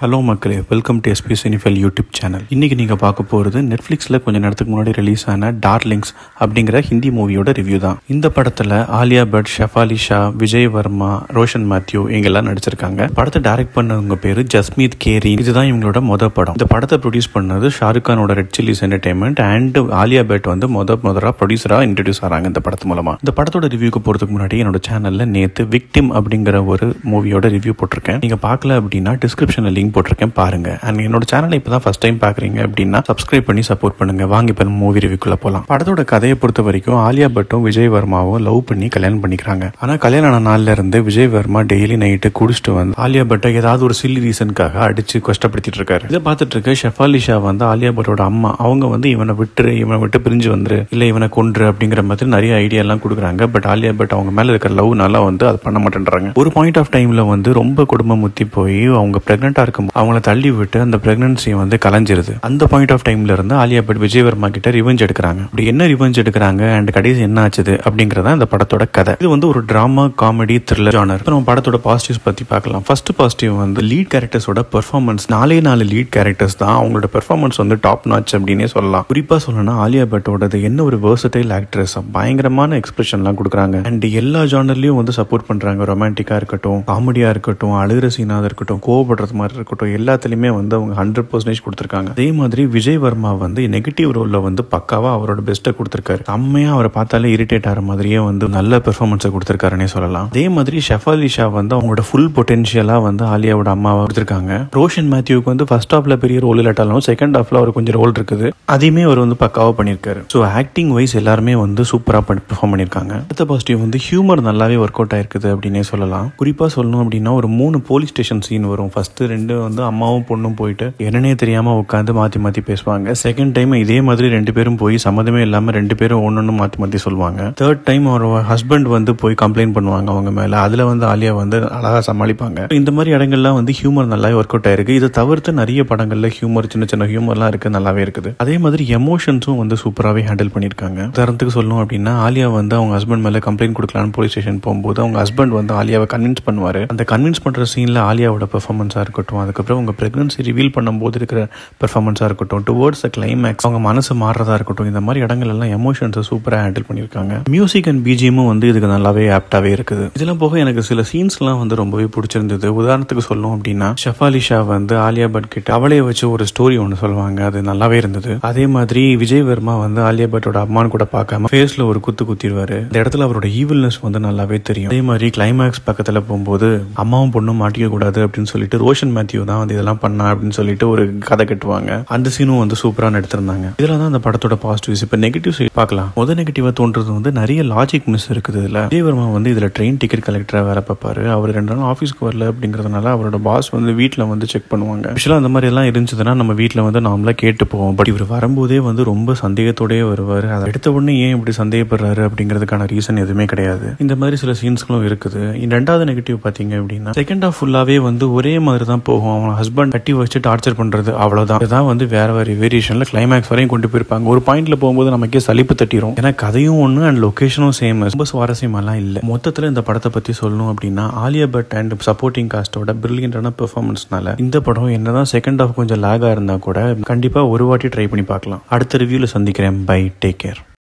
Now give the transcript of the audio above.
hello மக்களே welcome to SP Cinephile YouTube channel இன்னைக்கு நீங்க பார்க்க போறது நெட்ஃபிளிக்ஸ்ல கொஞ்ச நேரத்துக்கு முன்னாடி ரிலீஸ் ஆன டார்லிங்ஸ் அப்படிங்கிற ஹிந்தி மூவியோட ரிவ்யூ தான் இந்த படத்துல ஆலியா பட் ஷெஃபாலி ஷா விஜய் வர்மா ரோஷன் மேத்யூ இவங்கெல்லாம் நடிச்சிருக்காங்க படத்தை டைரக்ட் பண்ணவங்க பேரு ஜஸ்மீத் கேரி இதுதான் இவங்களோட மொத படம் இந்த படத்தை ப்ரொடியூஸ் பண்ணது ஷாருக் கானோட Red Chillies Entertainment and Alia Bhatt வந்து முத முதலா ப்ரொடியூசரா இன்ட்ரடியூஸ் ஆறாங்க இந்த படத்து மூலமா இந்த படத்தோட ரிவ்யூக்கு போறதுக்கு முன்னாடி என்னோட சேனல்ல நேத்து விக்டிம் அப்படிங்கிற ஒரு மூவியோட ரிவ்யூ போட்டிருக்கேன் நீங்க பார்க்கல அப்படின்னா டிஸ்கிரிப்ஷன்ல லிங்க் போட்டிருக்கேன் பாருங்க அண்ட் என்னோட சேனலை இப்பதான் ஃபர்ஸ்ட் டைம் பாக்குறீங்க அப்படின்னா சப்ஸ்கிரைப் பண்ணி சப்போர்ட் பண்ணுங்க வாங்கி இப்போ மூவி ரிவ்யூக்குள்ள போலாம் படத்தோட கதையை பொறுத்த வரைக்கும் ஆலியா பட்டும் விஜய் வர்மாவும் லவ் பண்ணி கல்யாணம் பண்ணிக்கிறாங்க ஆனா கல்யாணம் ஆன நாள்ல இருந்து விஜய் வர்மா டெய்லி நைட்டு குடிச்சிட்டு வந்து ஆலியா பட்டை ஏதாவது ஒரு சில்லி ரீசனுக்காக அடிச்சு கஷ்டப்படுத்திட்டு இருக்காரு இதை பார்த்துட்டு இருக்க ஷெஃபாலி ஷா வந்து ஆலியா பட்டோட அம்மா அவங்க வந்து இவனை விட்டுரு இவனை விட்டு பிரிஞ்சு வந்துரு இல்ல இவனை கொன்று அப்படிங்கிற மாதிரி நிறைய ஐடியா எல்லாம் கொடுக்குறாங்க பட் ஆலியா பட் அவங்க மேல இருக்கிற லவ்னால வந்து அது பண்ண மாட்டேன்றாங்க ஒரு பாயிண்ட் ஆஃப் டைம்ல வந்து ரொம்ப குடும்பம் முத்தி போய் அவங்க பிரெக்னெண்டா இருக்கும் அவங்கள தள்ளி விட்டு அந்த பிரெக்னன்சி வந்து கலைஞ்சிருது அந்த பாயிண்ட் ஆஃப் டைம்ல இருந்து ஆலியா பட் விஜய் வர்மா கிட்ட ரிவெஞ்ச் எடுக்கிறாங்க அப்படி என்ன ரிவெஞ்ச் எடுக்கிறாங்க அண்ட் கடைசி என்ன ஆச்சுது அப்படிங்கறத இந்த படத்தோட கதை இது வந்து ஒரு டிராமா காமெடி த்ரில்லர் ஜானர் நம்ம படத்தோட பாசிட்டிவ்ஸ் பத்தி பார்க்கலாம் ஃபர்ஸ்ட் பாசிட்டிவ் வந்து லீட் கேரக்டர்ஸோட பெர்ஃபார்மன்ஸ் நாலே நாலு லீட் கேரக்டர்ஸ் தான் அவங்களோட பெர்ஃபார்மன்ஸ் வந்து டாப் நாச் அப்படின்னே சொல்லலாம் குறிப்பா சொல்லணும்னா ஆலியா பட்டோடது என்ன ஒரு வேர்சடைல் ஆக்ட்ரஸ் பயங்கரமான எக்ஸ்பிரஷன்லாம் கொடுக்குறாங்க அண்ட் எல்லா ஜானர்லயும் வந்து சப்போர்ட் பண்றாங்க ரொமான்டிக்கா இருக்கட்டும் காமெடியா இருக்கட்டும் அழுகிற சீனாக இருக்கட்டும் கோவப்படுறது மாதிரி இருக்கட்டும் எல்லாத்துலயுமே வந்து அவங்க ஹண்ட்ரட் பர்சன்டேஜ் கொடுத்துருக்காங்க அதே மாதிரி விஜய் வர்மா வந்து நெகட்டிவ் ரோல்ல வந்து பக்காவா அவரோட பெஸ்ட்டை கொடுத்துருக்காரு செம்மையா அவரை பார்த்தாலே இரிட்டேட் ஆகிற மாதிரியே வந்து நல்ல பெர்ஃபார்மன்ஸை கொடுத்துருக்காருன்னே சொல்லலாம் அதே மாதிரி ஷெஃபாலி ஷா வந்து அவங்களோட ஃபுல் பொட்டென்ஷியலா வந்து ஆலியாவோட அம்மாவை கொடுத்துருக்காங்க ரோஷன் மேத்யூக்கு வந்து ஃபர்ஸ்ட் ஹாஃப்ல பெரிய ரோல் இல்லாட்டாலும் செகண்ட் ஹாஃப்ல அவர் கொஞ்சம் ரோல் இருக்குது அதையுமே அவர் வந்து பக்காவா பண்ணியிருக்காரு ஸோ ஆக்டிங் வைஸ் எல்லாருமே வந்து சூப்பரா பெர்ஃபார்ம் பண்ணியிருக்காங்க அடுத்த பாசிட்டிவ் வந்து ஹியூமர் நல்லாவே ஒர்க் அவுட் ஆயிருக்குது அப்படின்னே சொல்லலாம் குறிப்பா சொல்லணும் அப்படின்னா ஒரு மூணு போலீஸ் ஸ்டேஷன் சீன் வரும் ஃபர்ஸ்ட் ரெண்டு வந்து அம்மாவும் பொண்ணும் போயிட்டு என்னன்னே தெரியாம உட்காந்து மாத்தி மாத்தி பேசுவாங்க செகண்ட் டைம் இதே மாதிரி ரெண்டு பேரும் போய் சம்மந்தமே இல்லாம ரெண்டு பேரும் ஒன்னொன்னு மாத்தி மாத்தி சொல்லுவாங்க தேர்ட் டைம் அவர் ஹஸ்பண்ட் வந்து போய் கம்ப்ளைண்ட் பண்ணுவாங்க அவங்க மேல அதுல வந்து ஆலியா வந்து அழகா சமாளிப்பாங்க இந்த மாதிரி இடங்கள்லாம் வந்து ஹியூமர் நல்லாவே ஒர்க் அவுட் ஆயிருக்கு இதை தவிர்த்து நிறைய படங்கள்ல ஹியூமர் சின்ன சின்ன ஹியூமர்லாம் இருக்கு நல்லாவே இருக்குது அதே மாதிரி எமோஷன்ஸும் வந்து சூப்பராகவே ஹேண்டில் பண்ணியிருக்காங்க உதாரணத்துக்கு சொல்லணும் அப்படின்னா ஆலியா வந்து அவங்க ஹஸ்பண்ட் மேல கம்ப்ளைண்ட் கொடுக்கலான்னு போலீஸ் ஸ்டேஷன் போகும்போது அவங்க ஹஸ்பண்ட் வந்து ஆலியாவை கன்வின்ஸ் பண்ணுவாரு அந்த கன்வின்ஸ் பண்ற சீன்ல ஆலியாவோட பெர்ஃபார்மன்ஸா இருக்கட்டும் அதுக்கப்புறம் அவங்க பிரெக்னன்சி ரிவீல் பண்ணும்போது இருக்கிற பெர்ஃபார்மன்ஸா இருக்கட்டும் டுவர்ட்ஸ் கிளைமேக்ஸ் அவங்க மனசு மாறுறதா இருக்கட்டும் இந்த மாதிரி இடங்கள் எல்லாம் எமோஷன்ஸை சூப்பராக ஹேண்டில் பண்ணியிருக்காங்க மியூசிக் அண்ட் பிஜிஎமும் வந்து இதுக்கு நல்லாவே ஆப்டாவே இருக்குது இதெல்லாம் போக எனக்கு சில சீன்ஸ்லாம் வந்து ரொம்பவே பிடிச்சிருந்தது உதாரணத்துக்கு சொல்லணும் அப்படின்னா ஷெஃபாலி ஷா வந்து ஆலியா பட் கிட்ட அவளைய வச்சு ஒரு ஸ்டோரி ஒன்று சொல்லுவாங்க அது நல்லாவே இருந்தது அதே மாதிரி விஜய் வர்மா வந்து ஆலியா பட்டோட அம்மான்னு கூட பார்க்காம ஃபேஸ்ல ஒரு குத்து குத்திடுவாரு இந்த இடத்துல அவரோட ஈவில்னஸ் வந்து நல்லாவே தெரியும் அதே மாதிரி கிளைமேக்ஸ் பக்கத்துல போகும்போது அம்மாவும் பொண்ணும் மாட்டிக்க கூடாது அப்படின்னு சொல்லிட்டு ரோஷன் மேத்யூ தான் வந்து இதெல்லாம் பண்ணா அப்படின்னு சொல்லிட்டு ஒரு கதை கட்டுவாங்க அந்த சீனும் வந்து சூப்பரா எடுத்திருந்தாங்க இதுல தான் அந்த படத்தோட பாசிட்டிவ்ஸ் இப்ப நெகட்டிவ் பார்க்கலாம் முத நெகட்டிவா தோன்றது வந்து நிறைய லாஜிக் மிஸ் இருக்குது இதுல விஜய் வர்மா வந்து இதுல ட்ரெயின் டிக்கெட் கலெக்டரா வேலை பார்ப்பாரு அவர் ரெண்டு நாள் ஆஃபீஸ்க்கு வரல அப்படிங்கறதுனால அவரோட பாஸ் வந்து வீட்டில் வந்து செக் பண்ணுவாங்க ஆக்சுவலா அந்த மாதிரி எல்லாம் இருந்துச்சுன்னா நம்ம வீட்டில் வந்து நாமளா கேட்டு போவோம் பட் இவர் வரும்போதே வந்து ரொம்ப சந்தேகத்தோடயே வருவார் அதை எடுத்த உடனே ஏன் இப்படி சந்தேகப்படுறாரு அப்படிங்கிறதுக்கான ரீசன் எதுவுமே கிடையாது இந்த மாதிரி சில சீன்ஸ்களும் இருக்குது இந்த ரெண்டாவது நெகட்டிவ் பாத்தீங்க அப்படின்னா செகண்ட் ஹாஃப் ஃபுல்லாவே வந்து ஒரே மாதிரி தான் போகும் அவன் ஹஸ்பண்ட் கட்டி வச்சு டார்ச்சர் பண்றது அவ்வளவுதான் இதுதான் வந்து வேற வேற வேரியேஷன்ல கிளைமேக்ஸ் வரையும் கொண்டு போயிருப்பாங்க ஒரு பாயிண்ட்ல போகும்போது நமக்கே சலிப்பு தட்டிரும் ஏன்னா கதையும் ஒன்று அண்ட் லொகேஷனும் சேம் ரொம்ப சுவாரஸ்யமெல்லாம் இல்லை மொத்தத்தில் இந்த படத்தை பத்தி சொல்லணும் அப்படின்னா ஆலியா பட் அண்ட் சப்போர்ட்டிங் காஸ்டோட பிரில்லியன்டான பெர்ஃபார்மன்ஸ்னால இந்த படம் என்னதான் செகண்ட் ஹாஃப் கொஞ்சம் லேகா இருந்தா கூட கண்டிப்பா ஒரு வாட்டி ட்ரை பண்ணி பார்க்கலாம் அடுத்த ரிவ்யூல சந்திக்கிறேன் பை டேக் கேர்